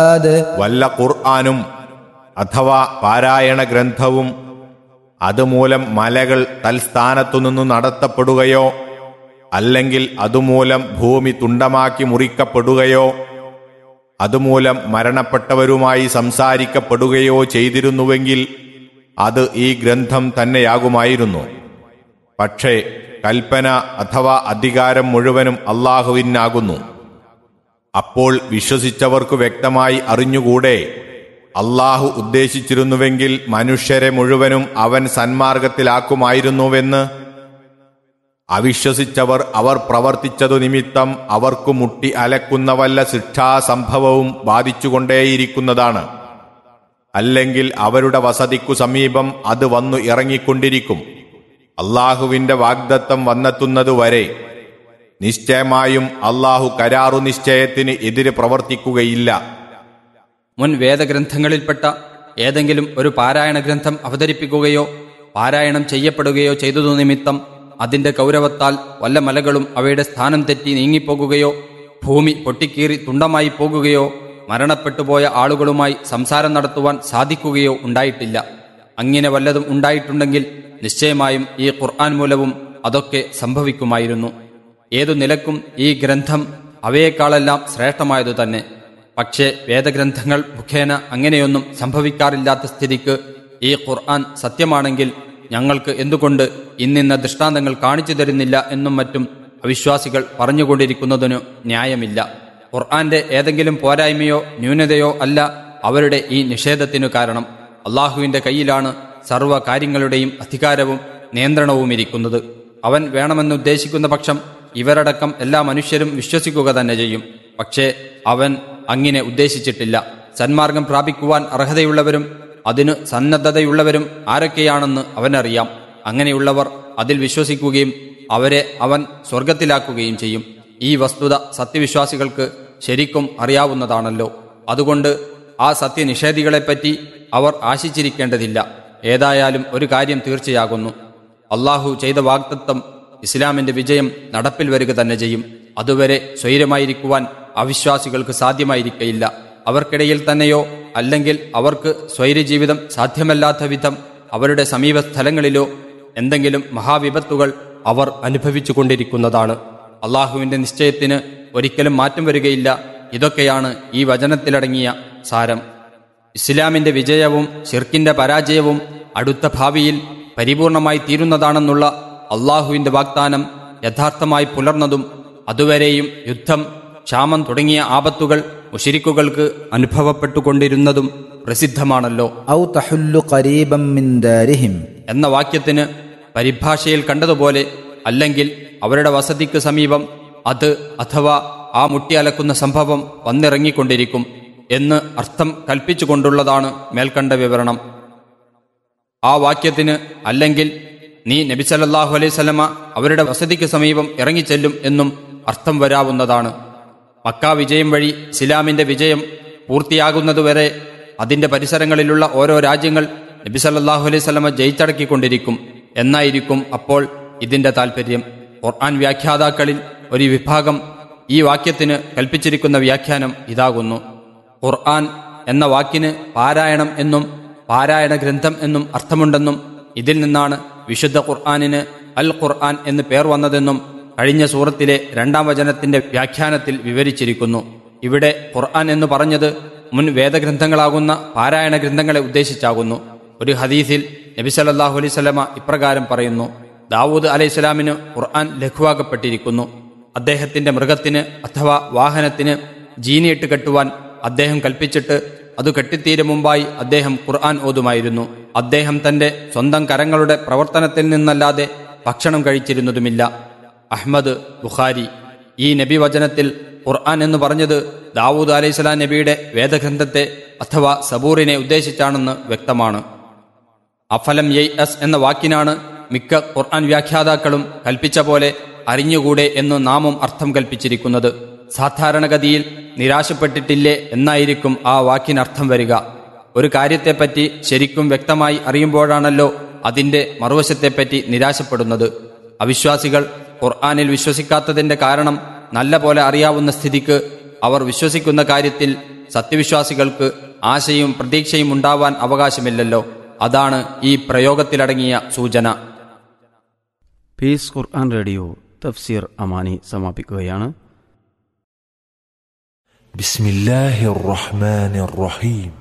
വല്ല ഖുർആാനും അഥവാ പാരായണ ഗ്രന്ഥവും അതുമൂലം മലകൾ തൽസ്ഥാനത്തുനിന്നു നടത്തപ്പെടുകയോ അല്ലെങ്കിൽ അതുമൂലം ഭൂമി തുണ്ടമാക്കി മുറിക്കപ്പെടുകയോ അതുമൂലം മരണപ്പെട്ടവരുമായി സംസാരിക്കപ്പെടുകയോ ചെയ്തിരുന്നുവെങ്കിൽ അത് ഈ ഗ്രന്ഥം തന്നെയാകുമായിരുന്നു പക്ഷേ കൽപ്പന അഥവാ അധികാരം മുഴുവനും അള്ളാഹുവിനാകുന്നു അപ്പോൾ വിശ്വസിച്ചവർക്കു വ്യക്തമായി അറിഞ്ഞുകൂടെ അള്ളാഹു ഉദ്ദേശിച്ചിരുന്നുവെങ്കിൽ മനുഷ്യരെ മുഴുവനും അവൻ സന്മാർഗത്തിലാക്കുമായിരുന്നുവെന്ന് അവിശ്വസിച്ചവർ അവർ പ്രവർത്തിച്ചതു നിമിത്തം അവർക്കു മുട്ടി അലക്കുന്ന വല്ല ശിക്ഷാസംഭവവും ബാധിച്ചുകൊണ്ടേയിരിക്കുന്നതാണ് അല്ലെങ്കിൽ അവരുടെ വസതിക്കു സമീപം അത് വന്നു ഇറങ്ങിക്കൊണ്ടിരിക്കും അള്ളാഹുവിന്റെ വാഗ്ദത്തം വന്നെത്തുന്നതുവരെ നിശ്ചയമായും അള്ളാഹു കരാറു നിശ്ചയത്തിന് എതിര് പ്രവർത്തിക്കുകയില്ല മുൻ വേദഗ്രന്ഥങ്ങളിൽപ്പെട്ട ഏതെങ്കിലും ഒരു പാരായണ ഗ്രന്ഥം അവതരിപ്പിക്കുകയോ പാരായണം ചെയ്യപ്പെടുകയോ ചെയ്തതു നിമിത്തം അതിന്റെ ഗൗരവത്താൽ വല്ല മലകളും അവയുടെ സ്ഥാനം തെറ്റി നീങ്ങിപ്പോകുകയോ ഭൂമി പൊട്ടിക്കീറി തുണ്ടമായി പോകുകയോ മരണപ്പെട്ടുപോയ ആളുകളുമായി സംസാരം നടത്തുവാൻ സാധിക്കുകയോ ഉണ്ടായിട്ടില്ല അങ്ങനെ വല്ലതും ഉണ്ടായിട്ടുണ്ടെങ്കിൽ നിശ്ചയമായും ഈ ഖുർആൻ മൂലവും അതൊക്കെ സംഭവിക്കുമായിരുന്നു ഏതു നിലക്കും ഈ ഗ്രന്ഥം അവയേക്കാളെല്ലാം ശ്രേഷ്ഠമായതു തന്നെ പക്ഷേ വേദഗ്രന്ഥങ്ങൾ മുഖേന അങ്ങനെയൊന്നും സംഭവിക്കാറില്ലാത്ത സ്ഥിതിക്ക് ഈ ഖുർആൻ സത്യമാണെങ്കിൽ ഞങ്ങൾക്ക് എന്തുകൊണ്ട് ഇന്നിന്ന ദൃഷ്ടാന്തങ്ങൾ കാണിച്ചു തരുന്നില്ല എന്നും മറ്റും അവിശ്വാസികൾ പറഞ്ഞുകൊണ്ടിരിക്കുന്നതിനു ന്യായമില്ല ഖുർആന്റെ ഏതെങ്കിലും പോരായ്മയോ ന്യൂനതയോ അല്ല അവരുടെ ഈ നിഷേധത്തിനു കാരണം അള്ളാഹുവിന്റെ കയ്യിലാണ് സർവ്വ കാര്യങ്ങളുടെയും അധികാരവും നിയന്ത്രണവും ഇരിക്കുന്നത് അവൻ വേണമെന്നുദ്ദേശിക്കുന്ന പക്ഷം ഇവരടക്കം എല്ലാ മനുഷ്യരും വിശ്വസിക്കുക തന്നെ ചെയ്യും പക്ഷേ അവൻ അങ്ങനെ ഉദ്ദേശിച്ചിട്ടില്ല സന്മാർഗം പ്രാപിക്കുവാൻ അർഹതയുള്ളവരും അതിനു സന്നദ്ധതയുള്ളവരും ആരൊക്കെയാണെന്ന് അവനറിയാം അങ്ങനെയുള്ളവർ അതിൽ വിശ്വസിക്കുകയും അവരെ അവൻ സ്വർഗത്തിലാക്കുകയും ചെയ്യും ഈ വസ്തുത സത്യവിശ്വാസികൾക്ക് ശരിക്കും അറിയാവുന്നതാണല്ലോ അതുകൊണ്ട് ആ സത്യനിഷേധികളെപ്പറ്റി അവർ ആശിച്ചിരിക്കേണ്ടതില്ല ഏതായാലും ഒരു കാര്യം തീർച്ചയാകുന്നു അള്ളാഹു ചെയ്ത വാഗ്ദത്വം ഇസ്ലാമിന്റെ വിജയം നടപ്പിൽ വരിക തന്നെ ചെയ്യും അതുവരെ സ്വൈരമായിരിക്കുവാൻ അവിശ്വാസികൾക്ക് സാധ്യമായിരിക്കയില്ല അവർക്കിടയിൽ തന്നെയോ അല്ലെങ്കിൽ അവർക്ക് സ്വൈരജീവിതം സാധ്യമല്ലാത്ത വിധം അവരുടെ സമീപ സ്ഥലങ്ങളിലോ എന്തെങ്കിലും മഹാവിപത്തുകൾ അവർ അനുഭവിച്ചു കൊണ്ടിരിക്കുന്നതാണ് അള്ളാഹുവിന്റെ നിശ്ചയത്തിന് ഒരിക്കലും മാറ്റം വരികയില്ല ഇതൊക്കെയാണ് ഈ വചനത്തിലടങ്ങിയ സാരം ഇസ്ലാമിന്റെ വിജയവും ഷിർക്കിന്റെ പരാജയവും അടുത്ത ഭാവിയിൽ പരിപൂർണമായി തീരുന്നതാണെന്നുള്ള അള്ളാഹുവിന്റെ വാഗ്ദാനം യഥാർത്ഥമായി പുലർന്നതും അതുവരെയും യുദ്ധം ക്ഷാമം തുടങ്ങിയ ആപത്തുകൾ മുഷിരിക്കുകൾക്ക് അനുഭവപ്പെട്ടുകൊണ്ടിരുന്നതും പ്രസിദ്ധമാണല്ലോ أو تحل قريبا من دارهم എന്ന വാക്യത്തിന് പരിഭാഷയിൽ കണ്ടതുപോലെ അല്ലെങ്കിൽ അവരുടെ വസതിക്ക് സമീപം അത് അഥവാ ആ മുട്ടി അലക്കുന്ന സംഭവം വന്നിറങ്ങിക്കൊണ്ടിരിക്കും എന്ന് അർത്ഥം കൽപ്പിച്ചുകൊണ്ടുള്ളതാണ് മേൽക്കണ്ട വിവരണം ആ വാക്യത്തിന് അല്ലെങ്കിൽ നീ നബി സല്ലല്ലാഹു അലൈഹി സ്വലമ അവരുടെ വസതിക്ക് സമീപം ഇറങ്ങിച്ചെല്ലും എന്നും അർത്ഥം വരാവുന്നതാണ് മക്ക വിജയം വഴി ഇസ്ലാമിന്റെ വിജയം പൂർത്തിയാകുന്നതുവരെ അതിന്റെ പരിസരങ്ങളിലുള്ള ഓരോ രാജ്യങ്ങൾ നബി സല്ലല്ലാഹു അലൈഹി സ്വലമ ജയിച്ചടക്കിക്കൊണ്ടിരിക്കും എന്നായിരിക്കും അപ്പോൾ ഇതിന്റെ താൽപ്പര്യം ഖുർആൻ വ്യാഖ്യാതാക്കളിൽ ഒരു വിഭാഗം ഈ വാക്യത്തിന് കൽപ്പിച്ചിരിക്കുന്ന വ്യാഖ്യാനം ഇതാകുന്നു ഖുർആൻ എന്ന വാക്കിന് പാരായണം എന്നും പാരായണ ഗ്രന്ഥം എന്നും അർത്ഥമുണ്ടെന്നും ഇതിൽ നിന്നാണ് വിശുദ്ധ ഖുർആനിന് അൽ ഖുർആൻ എന്ന് പേർ വന്നതെന്നും കഴിഞ്ഞ സൂറത്തിലെ രണ്ടാം വചനത്തിന്റെ വ്യാഖ്യാനത്തിൽ വിവരിച്ചിരിക്കുന്നു ഇവിടെ ഖുർആൻ എന്ന് പറഞ്ഞത് മുൻ വേദഗ്രന്ഥങ്ങളാകുന്ന പാരായണ ഗ്രന്ഥങ്ങളെ ഉദ്ദേശിച്ചാകുന്നു ഒരു ഹദീസിൽ നബി സല്ലല്ലാഹു അലൈഹി സ്വലമ ഇപ്രകാരം പറയുന്നു ദാവൂദ് അലൈഹി സ്വലാമിന് ഖുർആൻ ലഘുവാക്കപ്പെട്ടിരിക്കുന്നു അദ്ദേഹത്തിന്റെ മൃഗത്തിന് അഥവാ വാഹനത്തിന് ജീനിയിട്ട് കെട്ടുവാൻ അദ്ദേഹം കൽപ്പിച്ചിട്ട് അത് കെട്ടിത്തീരും മുമ്പായി അദ്ദേഹം ഖുർആൻ ഓതുമായിരുന്നു അദ്ദേഹം തന്റെ സ്വന്തം കരങ്ങളുടെ പ്രവർത്തനത്തിൽ നിന്നല്ലാതെ ഭക്ഷണം കഴിച്ചിരുന്നതുമില്ല അഹ്മദ് ബുഖാരി ഈ നബി വചനത്തിൽ ഖുർആൻ എന്ന് പറഞ്ഞത് ദാവൂദ് അലൈഹിസ്ലാം നബിയുടെ വേദഗ്രന്ഥത്തെ അഥവാ സബൂറിനെ ഉദ്ദേശിച്ചാണെന്ന് വ്യക്തമാണ് അഫലം യയ് അസ് എന്ന വാക്കിനാണ് മിക്ക ഖുർആൻ വ്യാഖ്യാതാക്കളും കൽപ്പിച്ച പോലെ അറിഞ്ഞുകൂടെ എന്ന് നാമും അർത്ഥം കൽപ്പിച്ചിരിക്കുന്നത് സാധാരണഗതിയിൽ നിരാശപ്പെട്ടിട്ടില്ലേ എന്നായിരിക്കും ആ വാക്കിനർത്ഥം വരിക ഒരു കാര്യത്തെപ്പറ്റി ശരിക്കും വ്യക്തമായി അറിയുമ്പോഴാണല്ലോ അതിന്റെ മറുവശത്തെപ്പറ്റി നിരാശപ്പെടുന്നത് അവിശ്വാസികൾ ഖുർആനിൽ വിശ്വസിക്കാത്തതിന്റെ കാരണം നല്ല പോലെ അറിയാവുന്ന സ്ഥിതിക്ക് അവർ വിശ്വസിക്കുന്ന കാര്യത്തിൽ സത്യവിശ്വാസികൾക്ക് ആശയും പ്രതീക്ഷയും ഉണ്ടാവാൻ അവകാശമില്ലല്ലോ അതാണ് ഈ പ്രയോഗത്തിലടങ്ങിയ സൂചന പീസ് ഖുർആൻ റേഡിയോ തഫ്സീർ അമാനി സമാപിക്കുകയാണ് بسم الله الرحمن الرحيم